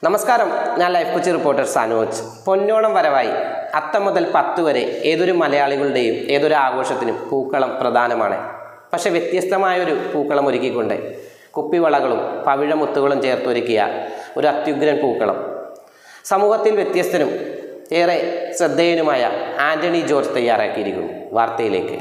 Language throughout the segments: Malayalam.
നമസ്കാരം ഞാൻ ലൈഫ് കൊച്ചി റിപ്പോർട്ടർ സനോജ് പൊന്നോണം വരവായി അത്തം മുതൽ പത്ത് വരെ ഏതൊരു മലയാളികളുടെയും ഏതൊരു ആഘോഷത്തിനും പൂക്കളം പ്രധാനമാണ് പക്ഷെ വ്യത്യസ്തമായൊരു പൂക്കളം ഒരുക്കിക്കൊണ്ട് കുപ്പിവളകളും പവിഴമുത്തുകളും ചേർത്തൊരുക്കിയ ഒരു അത്യുഗ്രൻ പൂക്കളം സമൂഹത്തിൽ വ്യത്യസ്തനും ഏറെ ശ്രദ്ധേയനുമായ ആന്റണി ജോർജ് തയ്യാറാക്കിയിരിക്കുന്നു വാർത്തയിലേക്ക്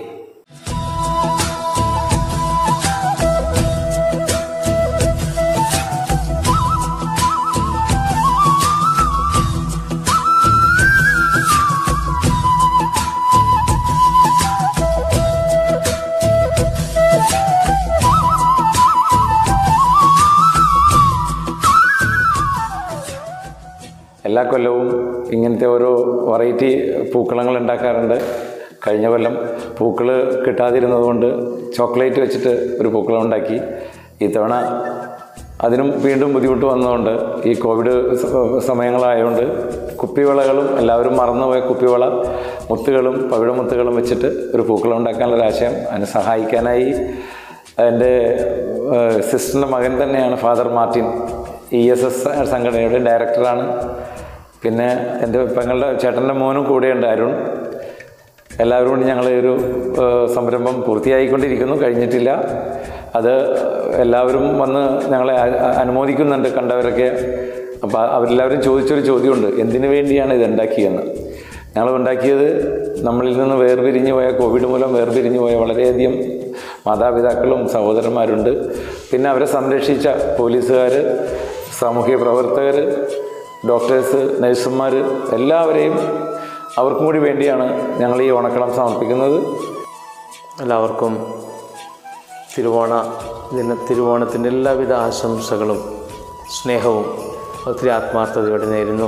എല്ലാ കൊല്ലവും ഇങ്ങനത്തെ ഓരോ വെറൈറ്റി പൂക്കളങ്ങൾ ഉണ്ടാക്കാറുണ്ട് കഴിഞ്ഞ കൊല്ലം പൂക്കൾ കിട്ടാതിരുന്നതുകൊണ്ട് ചോക്ലേറ്റ് വെച്ചിട്ട് ഒരു പൂക്കളം ഉണ്ടാക്കി ഇത്തവണ അതിനും വീണ്ടും ബുദ്ധിമുട്ട് വന്നതുകൊണ്ട് ഈ കോവിഡ് സ- സമയങ്ങളായതുകൊണ്ട് കുപ്പിവളകളും എല്ലാവരും മറന്നുപോയ കുപ്പിവള മുത്തുകളും പവിഴമുത്തുകളും വെച്ചിട്ട് ഒരു പൂക്കളം ഉണ്ടാക്കാനുള്ള ഒരു ആശയം അതിനെ സഹായിക്കാനായി എൻ്റെ സിസ്റ്ററിൻ്റെ മകൻ തന്നെയാണ് father Martin E S S സംഘടനയുടെ ഡയറക്ടറാണ് പിന്നെ എൻ്റെ പെങ്ങളുടെ ചേട്ടൻ്റെ മോനും കൂടെയുണ്ട് അരുൺ എല്ലാവരും കൂടി ഞങ്ങൾ ഒരു ഏഹ്, സംരംഭം പൂർത്തിയായിക്കൊണ്ടിരിക്കുന്നു കഴിഞ്ഞിട്ടില്ല അത് എല്ലാവരും വന്ന് ഞങ്ങളെ അ- അ- അനുമോദിക്കുന്നുണ്ട് കണ്ടവരൊക്കെ അപ്പോൾ അവരെല്ലാവരും ചോദിച്ചൊരു ചോദ്യമുണ്ട് എന്തിനു വേണ്ടിയാണ് ഇത് ഉണ്ടാക്കിയെന്ന് ഞങ്ങൾ ഉണ്ടാക്കിയത് നമ്മളിൽ നിന്ന് വേർപിരിഞ്ഞു പോയ കോവിഡ് മൂലം വേർപിരിഞ്ഞു പോയ വളരെയധികം മാതാപിതാക്കളും സഹോദരന്മാരുണ്ട് പിന്നെ അവരെ സംരക്ഷിച്ച പോലീസുകാർ സാമൂഹിക പ്രവർത്തകർ ഡോക്ടേഴ്സ് നഴ്സുമാർ എല്ലാവരെയും അവർക്കും കൂടി വേണ്ടിയാണ് ഞങ്ങൾ ഈ ഓണക്കളം സമർപ്പിക്കുന്നത് എല്ലാവർക്കും തിരുവോണ ദിന തിരുവോണത്തിൻ്റെ എല്ലാവിധ ആശംസകളും സ്നേഹവും ഒത്തിരി ആത്മാർത്ഥതയോടെ നേരുന്നു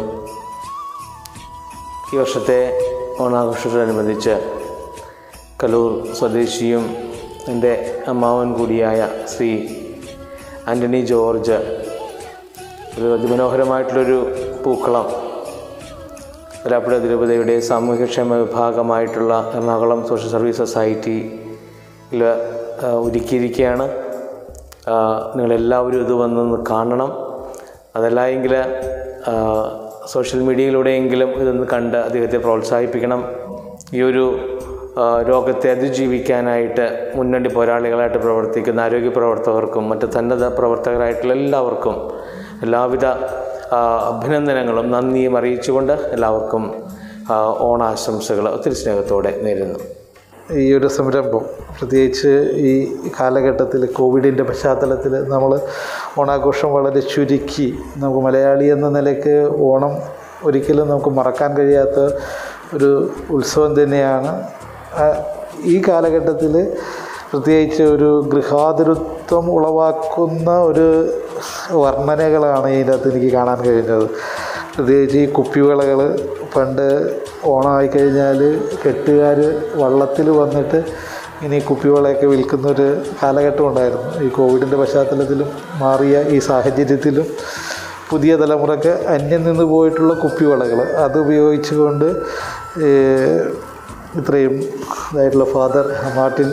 ഈ വർഷത്തെ ഓണാഘോഷത്തോടനുബന്ധിച്ച് കലൂർ സ്വദേശിയും എൻ്റെ അമ്മാവൻ കൂടിയായ ശ്രീ ആൻ്റണി ജോർജ് ഒരു അതിമനോഹരമായിട്ടുള്ളൊരു പൂക്കളം വരാപ്പുഴ തിരുപതിയുടെ സാമൂഹ്യക്ഷേമ വിഭാഗമായിട്ടുള്ള എറണാകുളം സോഷ്യൽ സർവീസ് സൊസൈറ്റിയിൽ ഒരുക്കിയിരിക്കുകയാണ് ആ, നിങ്ങളെല്ലാവരും ഇത് വന്നൊന്ന് കാണണം അതല്ല എങ്കിൽ ആ, സോഷ്യൽ മീഡിയയിലൂടെയെങ്കിലും ഇതൊന്ന് കണ്ട് അദ്ദേഹത്തെ പ്രോത്സാഹിപ്പിക്കണം ഈ ഒരു ആ, രോഗത്തെ അതിജീവിക്കാനായിട്ട് മുന്നണി പോരാളികളായിട്ട് പ്രവർത്തിക്കുന്ന ആരോഗ്യ പ്രവർത്തകർക്കും മറ്റ് സന്നദ്ധ പ്രവർത്തകരായിട്ടുള്ള എല്ലാവർക്കും എല്ലാവിധ ആ, അഭിനന്ദനങ്ങളും നന്ദിയും അറിയിച്ചുകൊണ്ട് എല്ലാവർക്കും ആ, ഓണാശംസകൾ ഒത്തിരി സ്നേഹത്തോടെ നേരുന്നു ഈ ഒരു സംരംഭം പ്രത്യേകിച്ച് ഈ കാലഘട്ടത്തിൽ കോവിഡിൻ്റെ പശ്ചാത്തലത്തിൽ നമ്മൾ ഓണാഘോഷം വളരെ ചുരുക്കി നമുക്ക് മലയാളി എന്ന നിലയ്ക്ക് ഓണം ഒരിക്കലും നമുക്ക് മറക്കാൻ കഴിയാത്ത ഒരു ഉത്സവം തന്നെയാണ് ആ, ഈ കാലഘട്ടത്തിൽ പ്രത്യേകിച്ച് ഒരു ഗൃഹാതുരത്വം ഉളവാക്കുന്ന ഒരു വർണ്ണനകളാണ് ഇതിനകത്ത് എനിക്ക് കാണാൻ കഴിഞ്ഞത് പ്രത്യേകിച്ച് ഈ കുപ്പിവിളകൾ പണ്ട് ഓണമായി കഴിഞ്ഞാൽ കെട്ടുകാർ വള്ളത്തിൽ വന്നിട്ട് ഇനി കുപ്പിവളയൊക്കെ വിൽക്കുന്നൊരു കാലഘട്ടം ഉണ്ടായിരുന്നു ഈ കോവിഡിൻ്റെ പശ്ചാത്തലത്തിലും മാറിയ ഈ സാഹചര്യത്തിലും പുതിയ തലമുറയ്ക്ക് അന്യം നിന്ന് പോയിട്ടുള്ള കുപ്പിവളകൾ അത് ഉപയോഗിച്ചുകൊണ്ട് ഏഹ്, ഇത്രയും ഇതായിട്ടുള്ള ഫാദർ മാർട്ടിൻ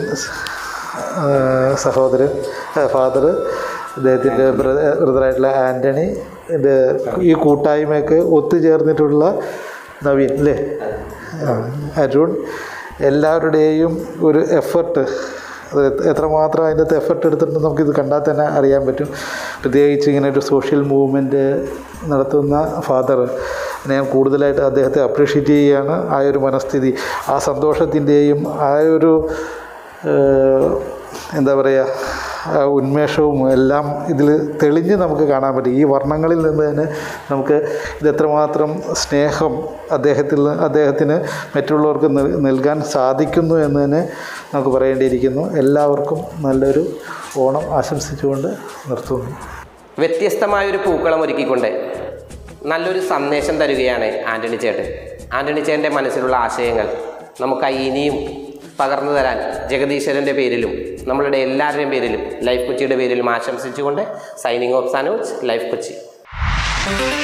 ഏഹ്, സഹോദരൻ ഫാദർ അദ്ദേഹത്തിൻ്റെ ബ്രദറായിട്ടുള്ള ആൻ്റണി ഇത് ഈ കൂട്ടായ്മയൊക്കെ ഒത്തുചേർന്നിട്ടുള്ള നവീൻ അല്ലേ ആ, അരുൺ എല്ലാവരുടെയും ഒരു എഫർട്ട് അത് എത്രമാത്രം അതിൻ്റെ അകത്ത് എഫർട്ട് എടുത്തിട്ടുണ്ടെന്ന് നമുക്കിത് കണ്ടാൽ തന്നെ അറിയാൻ പറ്റും പ്രത്യേകിച്ച് ഇങ്ങനെ ഒരു സോഷ്യൽ മൂവ്മെൻറ്റ് നടത്തുന്ന ഫാദർ ഞാൻ കൂടുതലായിട്ട് അദ്ദേഹത്തെ അപ്രീഷിയേറ്റ് ചെയ്യുകയാണ് ആ ഒരു മനസ്ഥിതി ആ സന്തോഷത്തിൻ്റെയും ആ ഒരു ഏഹ്, എന്താ പറയുക ആ ഉന്മേഷവും എല്ലാം ഇതിൽ തെളിഞ്ഞ് നമുക്ക് കാണാൻ പറ്റും ഈ വർണ്ണങ്ങളിൽ നിന്ന് തന്നെ നമുക്ക് ഇത് എത്രമാത്രം സ്നേഹം അദ്ദേഹത്തിൽ അദ്ദേഹത്തിന് മറ്റുള്ളവർക്ക് നൽ- നൽകാൻ സാധിക്കുന്നു എന്ന് തന്നെ നമുക്ക് പറയേണ്ടിയിരിക്കുന്നു എല്ലാവർക്കും നല്ലൊരു ഓണം ആശംസിച്ചുകൊണ്ട് നിർത്തുന്നു വ്യത്യസ്തമായൊരു പൂക്കളം ഒരുക്കിക്കൊണ്ട് നല്ലൊരു സന്ദേശം തരികയാണ് ആൻ്റണി ചേട്ടൻ ആൻ്റണി ചേട്ടൻ്റെ മനസ്സിലുള്ള ആശയങ്ങൾ നമുക്കായി ഇനിയും പകർന്നു തരാൻ ജഗദീശ്വരൻ്റെ പേരിലും നമ്മളുടെ എല്ലാവരുടെയും പേരിലും ലൈഫ് കൊച്ചിയുടെ പേരിലും ആശംസിച്ചുകൊണ്ട് signing off Sanoj Life Kochi